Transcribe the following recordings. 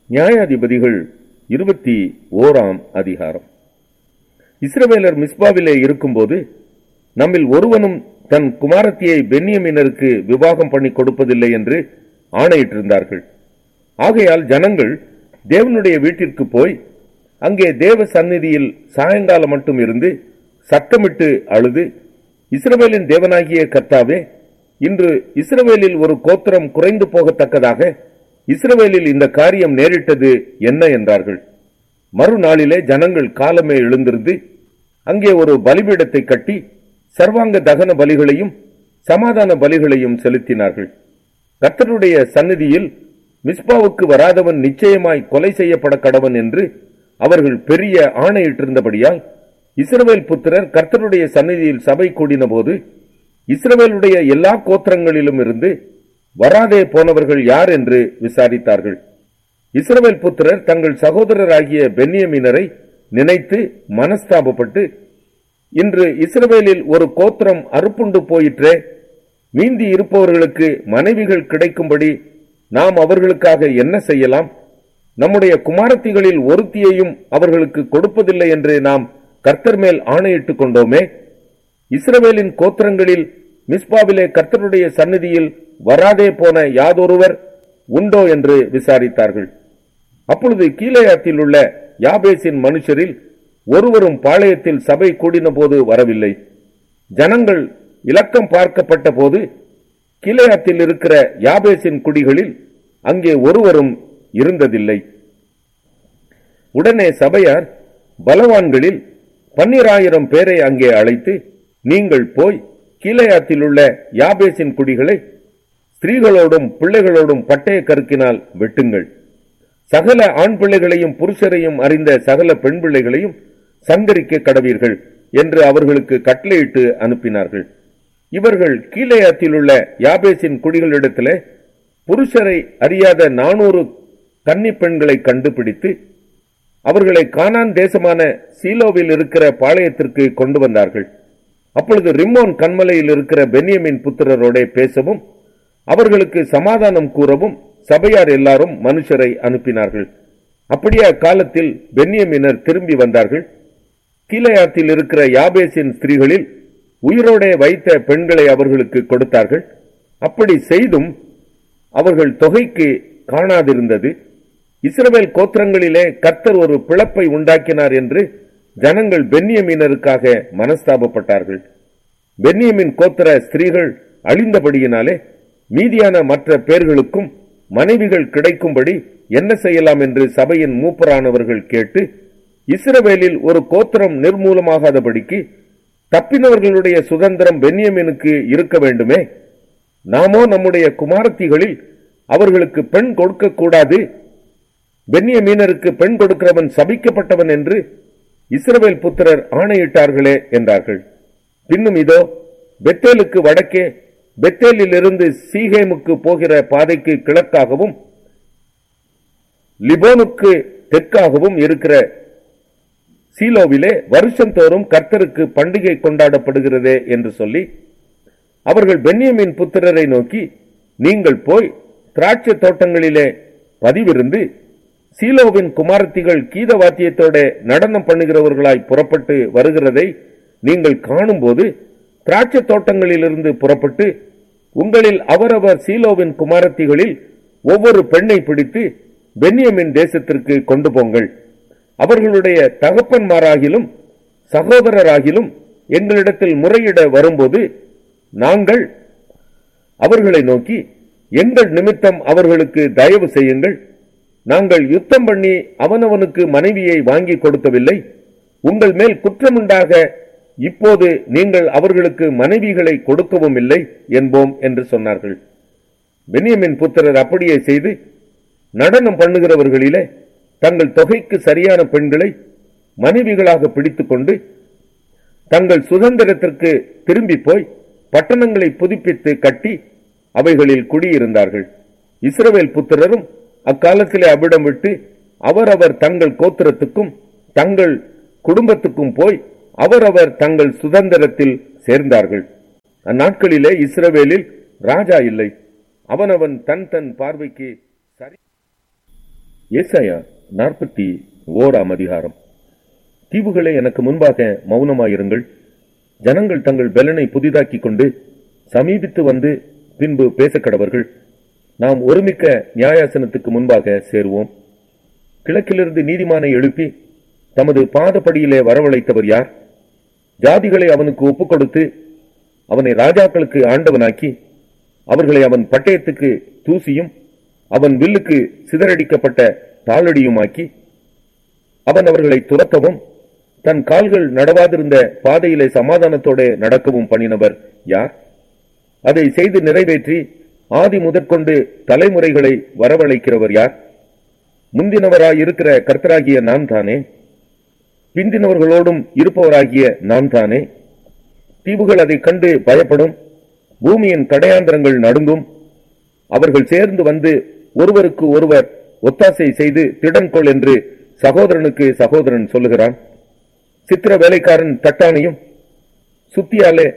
நியாயாதிபதிகள் இருபத்தி ஓராம் அதிகாரம் இஸ்ரவேலர் மிஸ்பாவிலே இருக்கும்போது நம்மில் ஒருவனும் தன் குமாரத்தியை பென்யமீனருக்கு விவாகம் பண்ணி கொடுப்பதில்லை என்று ஆணையிட்டிருந்தார்கள் ஆகையால் ஜனங்கள் தேவனுடைய வீட்டிற்கு போய் அங்கே தேவ சந்நிதியில் சாயங்காலம் மட்டும் இருந்து சத்தமிட்டு அழுது இஸ்ரவேலின் தேவனாகிய கர்த்தாவே இன்று இஸ்ரவேலில் ஒரு கோத்திரம் குறைந்து போகத்தக்கதாக இஸ்ரவேலில் இந்த காரியம் நேரிட்டது என்ன என்றார்கள் மறுநாளிலே ஜனங்கள் காலமே எழுந்திருந்து அங்கே ஒரு பலிபீடத்தை கட்டி சர்வாங்க தகன பலிகளையும் சமாதான பலிகளையும் செலுத்தினார்கள் கர்த்தருடைய சந்நிதியில் மிஸ்பாவுக்கு வராதவன் நிச்சயமாய் கொலை செய்யப்பட கடவன் என்று அவர்கள் பெரிய ஆணையிட்டிருந்தபடியால் இஸ்ரவேல் புத்திரர் கர்த்தருடைய சந்நிதியில் சபை கூடின போது இஸ்ரவேலுடைய எல்லா கோத்திரங்களிலும் இருந்து வராதே போனவர்கள் யார் என்று விசாரித்தார்கள் இஸ்ரவேல் புத்திரர் தங்கள் சகோதரராகிய பென்யமீனரை நினைத்து மனஸ்தாபப்பட்டு இன்று இஸ்ரவேலில் ஒரு கோத்திரம் அறுப்புண்டு போயிற்றே மீந்தி இருப்பவர்களுக்கு மனைவிகள் கிடைக்கும்படி நாம் அவர்களுக்காக என்ன செய்யலாம் நம்முடைய குமாரத்திகளில் ஒருத்தியையும் அவர்களுக்கு கொடுப்பதில்லை என்று நாம் கர்த்தர் மேல் ஆணையிட்டுக் கொண்டோமே இஸ்ரவேலின் கோத்திரங்களில் மிஸ்பாவிலே கர்த்தருடைய சந்நிதியில் வராதே போன யாதொருவர் உண்டோ என்று விசாரித்தார்கள் அப்பொழுது கீழையாத்தில் உள்ள யாபேசின் மனுஷரில் ஒருவரும் பாளையத்தில் சபை கூடின போது வரவில்லை ஜனங்கள் இலக்கம் பார்க்கப்பட்ட போது கீழையாத்தில் இருக்கிற யாபேசின் குடிகளில் அங்கே ஒருவரும் இருந்ததில்லை உடனே சபையார் பலவான்களில் பன்னிராயிரம் பேரை அங்கே அழைத்து நீங்கள் போய் கீழையாத்தில் உள்ள யாபேசின் குடிகளை ஸ்திரீகளோடும் பிள்ளைகளோடும் பட்டய கருக்கினால் வெட்டுங்கள் சகல ஆண் பிள்ளைகளையும் புருஷரையும் அறிந்த சகல பெண் பிள்ளைகளையும் சங்கரிக்க கடவீர்கள் என்று அவர்களுக்கு கட்டளையிட்டு அனுப்பினார்கள் இவர்கள் கீழையாத்தில் உள்ள யாபேசின் குடிகளிடத்திலே புருஷரை அறியாத நானூறு கன்னி பெண்களை கண்டுபிடித்து அவர்களை கானான் தேசமான சீலோவில் இருக்கிற பாளையத்திற்கு கொண்டு வந்தார்கள் அப்பொழுது ரிம்மோன் கண்மலையில் இருக்கிற பென்யமின் புத்திரரோட பேசவும் அவர்களுக்கு சமாதானம் கூறவும் சபையார் எல்லாரும் மனுஷரை அனுப்பினார்கள் அப்படியே அக்காலத்தில் பென்யமினர் திரும்பி வந்தார்கள் கீழையாத்தில் இருக்கிற யாபேசின் ஸ்திரீகளில் உயிரோடே வைத்த பெண்களை அவர்களுக்கு கொடுத்தார்கள் அப்படி செய்தும் அவர்கள் தொகைக்கு காணாதிருந்தது இஸ்ரவேல் கோத்திரங்களிலே கர்த்தர் ஒரு பிளப்பை உண்டாக்கினார் என்று ஜனங்கள் பென்யமீனருக்காக மனஸ்தாபப்பட்டார்கள் பென்யமின் கோத்திர ஸ்திரீகள் அழிந்தபடியினாலே மீதியான மற்ற பேர்களுக்கும் மனைவிகள் கிடைக்கும்படி என்ன செய்யலாம் என்று சபையின் மூப்பரானவர்கள் கேட்டு இஸ்ரவேலில் ஒரு கோத்திரம் நிர்மூலமாகாதபடிக்கு தப்பினவர்களுடைய சுதந்திரம் பென்யமினுக்கு இருக்க வேண்டுமே நாமோ நம்முடைய குமாரத்திகளில் அவர்களுக்கு பெண் கொடுக்க கூடாது பென்யமீனருக்கு பெண் கொடுக்கிறவன் சபிக்கப்பட்டவன் என்று இஸ்ரவேல் புத்திரர் ஆணையிட்டார்களே என்றார்கள் பின்னும் இதோ பெத்தேலுக்கு வடக்கே பெத்தேலில் இருந்து சீகேமுக்கு போகிற பாதைக்கு கிழக்காகவும் லிபோனுக்கு தெற்காகவும் இருக்கிற சீலோவிலே வருஷந்தோறும் கர்த்தருக்கு பண்டிகை கொண்டாடப்படுகிறதே என்று சொல்லி அவர்கள் பென்யமின் புத்திரரை நோக்கி நீங்கள் போய் திராட்சை தோட்டங்களிலே பதிவிருந்து சீலோவின் குமாரத்திகள் கீத வாத்தியத்தோட நடனம் பண்ணுகிறவர்களாய் புறப்பட்டு வருகிறதை நீங்கள் காணும்போது திராட்சை தோட்டங்களிலிருந்து புறப்பட்டு உங்களில் அவரவர் சீலோவின் குமாரத்திகளில் ஒவ்வொரு பெண்ணை பிடித்து பென்யமின் தேசத்திற்கு கொண்டு போங்கள் அவர்களுடைய தகப்பன்மாராகிலும் சகோதரராகிலும் எங்களிடத்தில் முறையிட வரும்போது நாங்கள் அவர்களை நோக்கி எங்கள் நிமித்தம் அவர்களுக்கு தயவு செய்யுங்கள் நாங்கள் யுத்தம் பண்ணி அவனவனுக்கு மனைவியை வாங்கி கொடுக்கவில்லை உங்கள் மேல் குற்றமுண்டாக இப்போது நீங்கள் அவர்களுக்கு மனைவிகளை கொடுக்கவும் இல்லை என்போம் என்று சொன்னார்கள் பென்யமின் புத்திரர் அப்படியே செய்து நடனம் பண்ணுகிறவர்களிலே தங்கள் தொகைக்கு சரியான பெண்களை மனைவிகளாக பிடித்துக்கொண்டு தங்கள் சுதந்திரத்திற்கு திரும்பி போய் பட்டணங்களை புதுப்பித்து கட்டி அவைகளில் குடியிருந்தார்கள் இஸ்ரவேல் புத்திரரும் அக்காலத்திலே அவ்விடம் விட்டு அவரவர் தங்கள் கோத்திரத்துக்கும் தங்கள் குடும்பத்துக்கும் போய் அவரவர் தங்கள் சுதந்திரத்தில் சேர்ந்தார்கள் அந்நாட்களிலே இஸ்ரவேலில் ராஜா இல்லை அவனவன் தன் தன் பார்வைக்கு சரி ஏசாயா நாற்பத்தி ஓராம் அதிகாரம் தீவுகளே எனக்கு முன்பாக மௌனமாயிருங்கள் ஜனங்கள் தங்கள் பெலனை புதிதாக்கிக் கொண்டு சமீபித்து வந்து பின்பு பேசக்கடவர்கள் நாம் ஒருமிக்க நியாயாசனத்துக்கு முன்பாக சேருவோம் கிழக்கிலிருந்து நீதிமானை எழுப்பி தமது பாதப்படியிலே வரவழைத்தவர் யார் ஜாதிகளை அவனுக்கு ஒப்புக் கொடுத்து அவனை ராஜாக்களுக்கு ஆண்டவனாக்கி அவர்களை அவன் பட்டயத்துக்கு தூசியும் அவன் வில்லுக்கு சிதறடிக்கப்பட்ட தாளடியுமாக்கி அவன் அவர்களை துரத்தவும் தன் கால்கள் நடவாதிருந்த பாதையிலே சமாதானத்தோட நடக்கவும் பண்ணினவர் யார் அதை செய்து நிறைவேற்றி ஆதி முதற்கொண்டு தலைமுறைகளை வரவழைக்கிறவர் யார் முந்தினவராய் இருக்கிற கர்த்தராகிய நான் தானே பிந்தினவர்களோடும் இருப்பவராகிய நான் தானே தீவுகள் அதைக் கண்டு பயப்படும் பூமியின் கடையாந்திரங்கள் நடுங்கும் அவர்கள் சேர்ந்து வந்து ஒருவருக்கு ஒருவர் ஒத்தாசை செய்து திடன்கொள் என்று சகோதரனுக்கு சகோதரன் சொல்லுகிறான் சித்திர வேலைக்காரன் தட்டானையும் சுத்தியாலே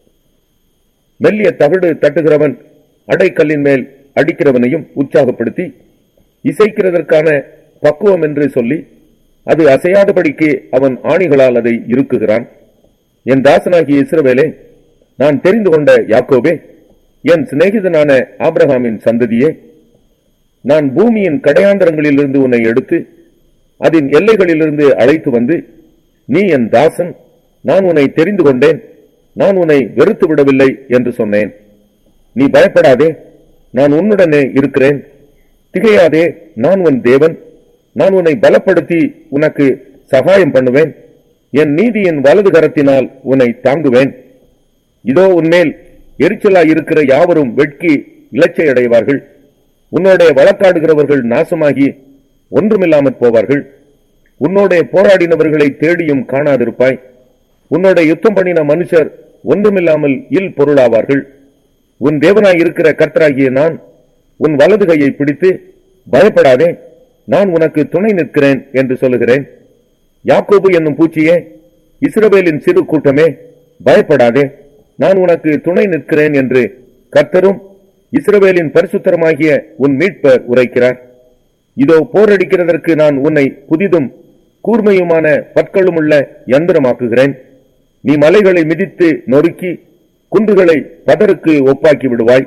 மெல்லிய தகடு தட்டுகிறவன் அடைக்கல்லின் மேல் அடிக்கிறவனையும் உற்சாகப்படுத்தி இசைக்கிறதற்கான பக்குவம் என்று சொல்லி அது அசையாதபடிக்கு அவன் ஆணிகளால் அதை இருக்குகிறான் என் தாசனாகிய இஸ்ரவேலே நான் தெரிந்து கொண்ட யாக்கோபே என் சிநேகிதனான ஆபிரகாமின் சந்ததியே நான் பூமியின் கடையாந்தரங்களிலிருந்து உன்னை எடுத்து அதன் எல்லைகளிலிருந்து அழைத்து வந்து நீ என் தாசன் நான் உன்னை தெரிந்து கொண்டேன் நான் உன்னை வெறுத்து விடவில்லை என்று சொன்னேன் நீ பயப்படாதே நான் உன்னுடனே இருக்கிறேன் திகையாதே நான் உன் தேவன் நான் உன்னை பலப்படுத்தி உனக்கு சகாயம் பண்ணுவேன் என் நீதியின் வலது கரத்தினால் உன்னை தாங்குவேன் இதோ உன்மேல் எரிச்சலாய் இருக்கிற யாவரும் வெட்கி இலச்சை அடைவார்கள் உன்னோட வழக்காடுகிறவர்கள் நாசமாகி ஒன்றுமில்லாமற் போவார்கள் உன்னோட போராடினவர்களை தேடியும் காணாதிருப்பாய் உன்னோட யுத்தம் பண்ணின மனுஷர் ஒன்றுமில்லாமல் இல் பொருளாவார்கள் உன் தேவனாய் இருக்கிற கர்த்தராகிய நான் உன் வலது கையை பிடித்து பயப்படாதே நான் உனக்கு துணை நிற்கிறேன் என்று சொல்லுகிறேன் யாக்கோபு என்னும் பூச்சியே இஸ்ரவேலின் சிறு கூட்டமே பயப்படாதே நான் உனக்கு துணை நிற்கிறேன் என்று கர்த்தரும் இஸ்ரவேலின் பரிசுத்தரமாகிய உன் மீட்பர் உரைக்கிறார் இதோ போரடிக்கிறதற்கு நான் உன்னை புதிதும் கூர்மையுமான பற்களுமுள்ள யந்திரமாக்குகிறேன் நீ மலைகளை மிதித்து நொறுக்கி குன்றுகளை பதருக்கு ஒப்பாக்கி விடுவாய்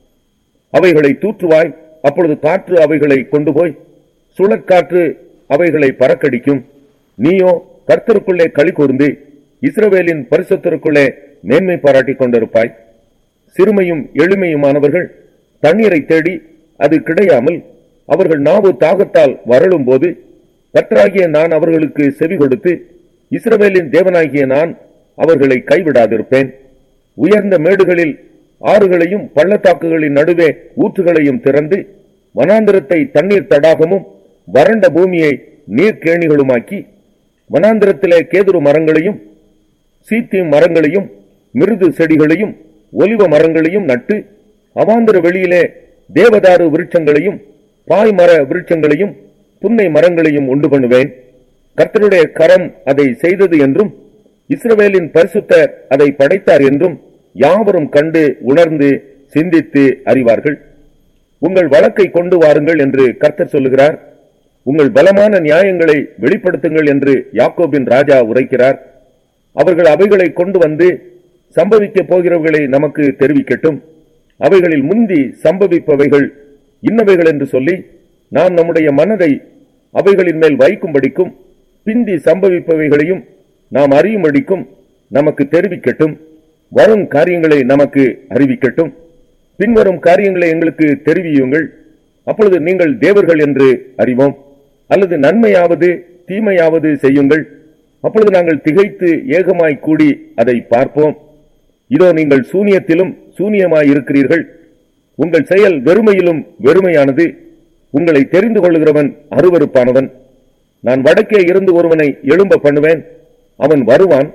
அவைகளை தூற்றுவாய் அப்பொழுது காற்று அவைகளை கொண்டு போய் சுழற்காற்று அவைகளை பறக்கடிக்கும் நீயோ கர்த்தருக்குள்ளே களி கூர்ந்து இஸ்ரவேலின் பரிசுத்தருக்குள்ளே மேன்மை பாராட்டிக் கொண்டிருப்பாய் சிறுமையும் எளிமையுமானவர்கள் தண்ணீரை தேடி அது கிடையாமல் அவர்கள் நாவு தாகத்தால் வரலும் போது கர்த்தராகிய நான் அவர்களுக்கு செவி கொடுத்து இஸ்ரவேலின் தேவனாகிய நான் அவர்களை கைவிடாதிருப்பேன் உயர்ந்த மேடுகளில் ஆறுகளையும் பள்ளத்தாக்குகளின் நடுவே ஊற்றுகளையும் திறந்து வனாந்திரத்தை தண்ணீர் தடாகமும் வறண்ட பூமியை நீர்க்கேணிகளுமாக்கி வனாந்திரத்திலே கேதுரு மரங்களையும் சீத்தியும் மரங்களையும் மிருது செடிகளையும் ஒலிவ மரங்களையும் நட்டு அவாந்திர வெளியிலே தேவதாரு விருட்சங்களையும் பாய்மர விருட்சங்களையும் புன்னை மரங்களையும் உண்டு பண்ணுவேன் கர்த்தருடைய கரம் அதை செய்தது என்றும் இஸ்ரவேலின் பரிசுத்தர் அதை படைத்தார் என்றும் யாவரும் கண்டு உணர்ந்து சிந்தித்து அறிவார்கள் உங்கள் வழக்கை கொண்டு வாருங்கள் என்று கர்த்தர் சொல்லுகிறார் உங்கள் பலமான நியாயங்களை வெளிப்படுத்துங்கள் என்று யாக்கோபின் ராஜா உரைக்கிறார் அவர்கள் அவைகளை கொண்டு வந்து சம்பவிக்கப் போகிறவர்களை நமக்கு தெரிவிக்கட்டும் அவைகளில் முந்தி சம்பவிப்பவைகள் இன்னவைகள் என்று சொல்லி நாம் நம்முடைய மனதை அவைகளின் மேல் வைக்கும்படிக்கும் பிந்தி சம்பவிப்பவைகளையும் நாம் அறியும்படிக்கும் நமக்கு தெரிவிக்கட்டும் வரும் காரியங்களை நமக்கு அறிவிக்கட்டும் பின்வரும் காரியங்களை எங்களுக்கு தெரிவியுங்கள் அப்பொழுது நீங்கள் தேவர்கள் என்று அறிவோம் அல்லது நன்மையாவது தீமையாவது செய்யுங்கள் அப்பொழுது நாங்கள் திகைத்து ஏகமாய் கூடி அதை பார்ப்போம் இதோ நீங்கள் சூனியத்திலும் சூனியமாய் இருக்கிறீர்கள் உங்கள் செயல் வெறுமையிலும் வெறுமையானது உங்களை தெரிந்து கொள்ளுகிறவன் அருவருப்பானவன் நான் வடக்கே இருந்து ஒருவனை எழும்ப பண்ணுவேன் அவன் வருவான்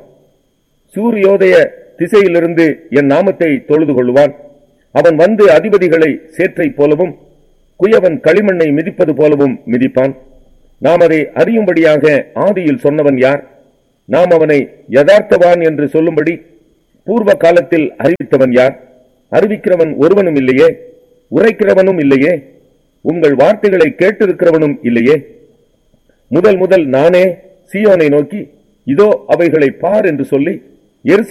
சூரியோதய திசையிலிருந்து என் நாமத்தை தொழுது கொள்வான் அவன் வந்து அதிபதிகளை சேற்றைப் போலவும் குயவன் களிமண்ணை மிதிப்பது போலவும் மிதிப்பான் நாம் அதை அறியும்படியாக ஆதியில் சொன்னவன் யார் நாம் அவனை யதார்த்தவான் என்று சொல்லும்படி பூர்வ காலத்தில் அறிவித்தவன் யார் அறிவிக்கிறவன் ஒருவனும் இல்லையே உரைக்கிறவனும் இல்லையே உங்கள் வார்த்தைகளை கேட்டிருக்கிறவனும் இல்லையே முதல் முதல் நானே சீயோனை நோக்கி இதோ அவைகளை பார் என்று சொல்லி எருசலேமின்